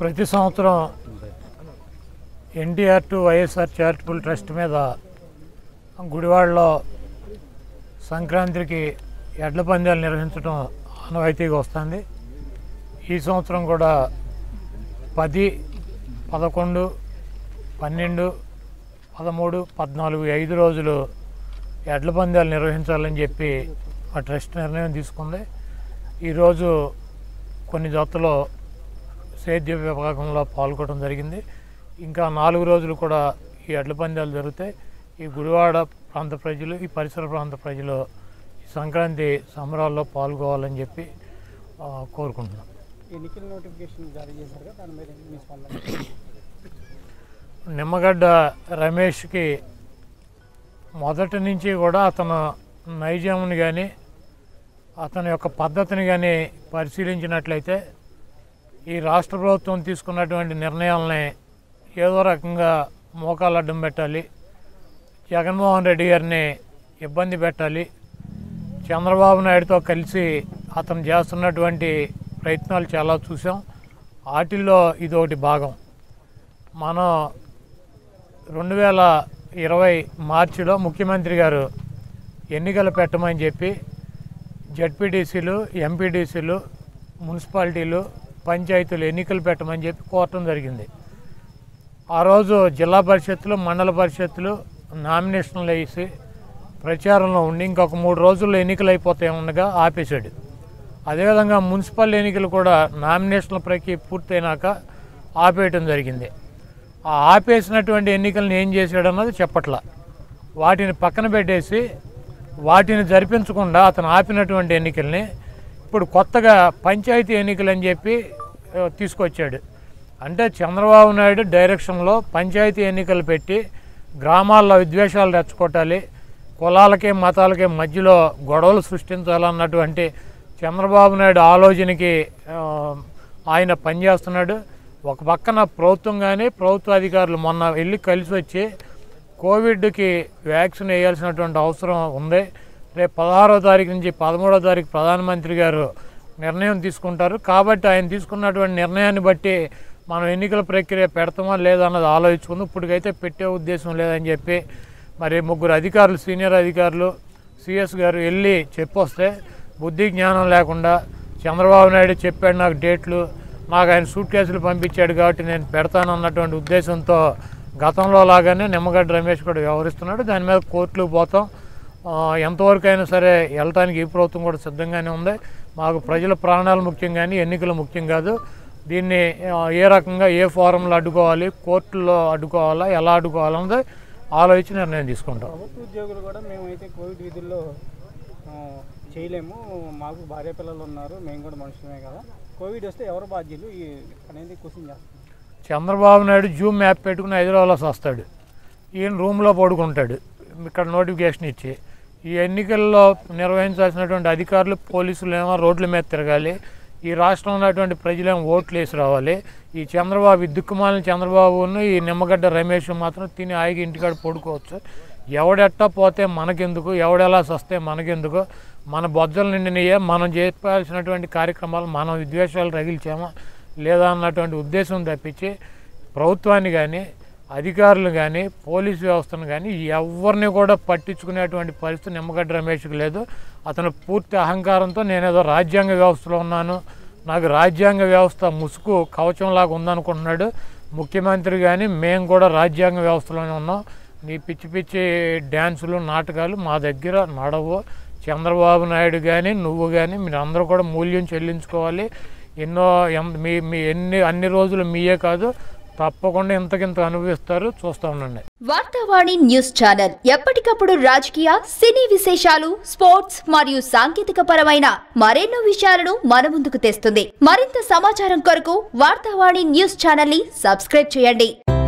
ప్రతి సంవత్సరం NTR to YSR charitable trust మీద గుడివాడలో సంక్రాంతికి ఎడ్ల పందాలు నిర్వహించడం ఆనవాయితీగా వస్తుంది ఈ సంవత్సరం కూడా పది పదకొండు పన్నెండు పదమూడు పద్నాలుగు ఈ ఐదు రోజులు ఎడ్ల పందాలు నిర్వహించాలని చెప్పి ఆ ట్రస్ట్ నిర్ణయం తీసుకుంది ఈరోజు కొన్ని జతలు సేద్య విభాగంలో పాల్గొనడం జరిగింది ఇంకా నాలుగు రోజులు కూడా ఈ ఎడ్ల పందాలు జరుగుతాయి ఈ గుడివాడ ప్రాంత ప్రజలు ఈ పరిసర ప్రాంత ప్రజలు ఈ సంక్రాంతి సంబరాల్లో పాల్గొవాలని చెప్పి ఆ, కోరుకుంటున్నాం ఎన్నికల నోటిఫికేషన్ జారీ చేశారు కదా దాని మీద మీ స్పందన నిమ్మగడ్డ రమేష్కి మొదటి నుంచి కూడా అతను నైజాముని కానీ అతని యొక్క పద్ధతిని కానీ పరిశీలించినట్లయితే ఈ రాష్ట్ర ప్రభుత్వం తీసుకున్నటువంటి నిర్ణయాలని ఏదో రకంగా మోకాలు అడ్డం పెట్టాలి జగన్మోహన్ రెడ్డి గారిని ఇబ్బంది పెట్టాలి చంద్రబాబు నాయుడుతో కలిసి అతను చేస్తున్నటువంటి ప్రయత్నాలు చాలా చూసాం వాటిల్లో ఇది ఒకటి భాగం మనం రెండు వేల ఇరవై మార్చిలో ముఖ్యమంత్రి గారు ఎన్నికలు పెట్టమని చెప్పి జడ్పీటీసీలు ఎంపీటీసీలు మున్సిపాలిటీలు పంచాయతీలు ఎన్నికలు పెట్టమని చెప్పి కోరటం జరిగింది ఆ రోజు జిల్లా పరిషత్తులు మండల పరిషత్తులు నామినేషన్లు వేసి ప్రచారంలో ఉండి ఇంకొక మూడు రోజుల్లో ఎన్నికలు అయిపోతాయి ఉండగా ఆపేశాడు అదేవిధంగా మున్సిపల్ ఎన్నికలు కూడా నామినేషన్ల ప్రక్రియ పూర్తయినాక ఆపేయటం జరిగింది ఆ ఆపేసినటువంటి ఎన్నికలను ఏం చేశాడు అన్నది చెప్పట్ల వాటిని పక్కన పెట్టేసి వాటిని జరిపించకుండా అతను ఆపినటువంటి ఎన్నికల్ని ఇప్పుడు కొత్తగా పంచాయతీ ఎన్నికలు అని చెప్పి ఆ, తీసుకొచ్చాడు అంటే చంద్రబాబు నాయుడు డైరెక్షన్లో పంచాయతీ ఎన్నికలు పెట్టి గ్రామాల్లో విద్వేషాలు రెచ్చగొట్టాలి కులాలకి మతాలకి మధ్యలో గొడవలు సృష్టించాలన్నటువంటి చంద్రబాబు నాయుడు ఆలోచనకి ఆ, ఆయన పనిచేస్తున్నాడు ఒక పక్కన ప్రభుత్వం కానీ ప్రభుత్వ అధికారులు మొన్న వెళ్ళి కలిసి వచ్చి కోవిడ్కి వ్యాక్సిన్ వేయాల్సినటువంటి అవసరం ఉంది రేపు పదహారో తారీఖు నుంచి పదమూడో తారీఖు ప్రధానమంత్రి గారు నిర్ణయం తీసుకుంటారు కాబట్టి ఆయన తీసుకున్నటువంటి నిర్ణయాన్ని బట్టి మనం ఎన్నికల ప్రక్రియ పెడతామా లేదా అన్నది ఆలోచించుకుంది ఇప్పటికైతే పెట్టే ఉద్దేశం లేదని చెప్పి మరి ముగ్గురు అధికారులు సీనియర్ అధికారులు సిఎస్ గారు వెళ్ళి చెప్పొస్తే బుద్ధి జ్ఞానం లేకుండా చంద్రబాబు నాయుడు చెప్పాడు నాకు డేట్లు నాకు ఆయన సూట్ కేసులు పంపించాడు కాబట్టి నేను పెడతాను అన్నటువంటి ఉద్దేశంతో గతంలో లాగానే నిమ్మగడ్డ రమేష్ కూడా వ్యవహరిస్తున్నాడు దాని మీద కోర్టులకు పోతాం ఆ, ఎంతవరకు అయినా సరే వెళ్ళటానికి ఈ ప్రభుత్వం కూడా సిద్ధంగానే ఉంది మాకు ప్రజల ప్రాణాలు ముఖ్యం కానీ ఎన్నికలు ముఖ్యం కాదు దీన్ని ఆ, ఏ రకంగా ఏ ఫారంలో అడ్డుకోవాలి కోర్టుల్లో అడ్డుకోవాలా ఎలా అడ్డుకోవాలన్నది ఆలోచించి నిర్ణయం తీసుకుంటాం ప్రభుత్వ ఉద్యోగులు కూడా మేమైతే కోవిడ్ విధుల్లో ఆ, చేయలేము మాకు భార్య పిల్లలు ఉన్నారు మేము కూడా మనుషులమే కదా కోవిడ్ వస్తే ఎవరు బాధ్యులు ఈ అనేది క్వశ్చన్ చేస్తాం చంద్రబాబు నాయుడు జూమ్ మ్యాప్ పెట్టుకుని హైదరాబాద్లో వస్తాడు ఈయన రూమ్లో పడుకుంటాడు ఇక్కడ నోటిఫికేషన్ ఇచ్చి ఈ ఎన్నికల్లో నిర్వహించాల్సినటువంటి అధికారులు పోలీసులు ఏమో రోడ్ల మీద తిరగాలి ఈ రాష్ట్రంలో ఉన్నటువంటి ప్రజలేమో ఓట్లు వేసి రావాలి ఈ చంద్రబాబు ఈ దిక్కుమాలిన చంద్రబాబును ఈ నిమ్మగడ్డ రమేష్ మాత్రం తిని ఆగి ఇంటికాడ పడుకోవచ్చు ఎవడెట్టా పోతే మనకెందుకు ఎవడెలా సస్తే మనకెందుకు మన బొజ్జలు నిండినయే మనం చేయాల్సినటువంటి కార్యక్రమాలు మనం విద్వేషాలు రగిల్చామా లేదా అన్నటువంటి ఉద్దేశం తప్పించి ప్రభుత్వాన్ని కానీ అధికారులు కానీ పోలీసు వ్యవస్థను కానీ ఎవరిని కూడా పట్టించుకునేటువంటి పరిస్థితి నిమ్మగడ్డ రమేష్కి లేదు అతను పూర్తి అహంకారంతో నేనేదో రాజ్యాంగ వ్యవస్థలో ఉన్నాను నాకు రాజ్యాంగ వ్యవస్థ ముసుగు కవచంలాగా ఉందనుకుంటున్నాడు ముఖ్యమంత్రి కానీ మేము కూడా రాజ్యాంగ వ్యవస్థలోనే ఉన్నాం నీ పిచ్చి పిచ్చి డ్యాన్సులు నాటకాలు మా దగ్గర నడవు చంద్రబాబు నాయుడు కానీ నువ్వు కానీ మీరు అందరూ కూడా మూల్యం చెల్లించుకోవాలి ఎన్నో ఎం- మీ మీ ఎన్ని అన్ని రోజులు మీయే కాదు తప్పకుండా ఇంతకింత అనుభవిస్తారు చూస్తూ ఉండండి వార్తావాణి న్యూస్ ఛానల్ ఎప్పటికప్పుడు రాజకీయ సినీ విశేషాలు స్పోర్ట్స్ మరియు సాంకేతిక పరమైన మరెన్నో విషయాలను మన ముందుకు తెస్తుంది మరింత సమాచారం కొరకు వార్తావాణి న్యూస్ ఛానల్ ని సబ్స్క్రైబ్ చేయండి